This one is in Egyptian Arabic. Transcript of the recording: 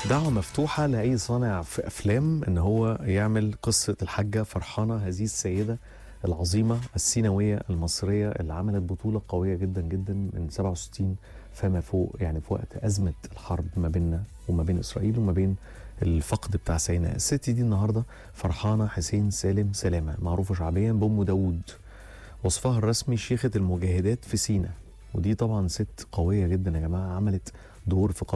دعوة مفتوحة لأي صانع في أفلام إن هو يعمل قصة الحاجة فرحانة هذه السيدة العظيمة السينوية المصرية اللي عملت بطولة قوية جدا جدا من 67 فما فوق يعني في وقت أزمة الحرب ما بيننا وما بين إسرائيل وما بين الفقد بتاع سيناء الست دي النهاردة فرحانة حسين سالم سلامة معروفة شعبيا بأم داوود وصفها الرسمي شيخة المجاهدات في سينا ودي طبعا ست قوية جدا يا جماعة عملت دور في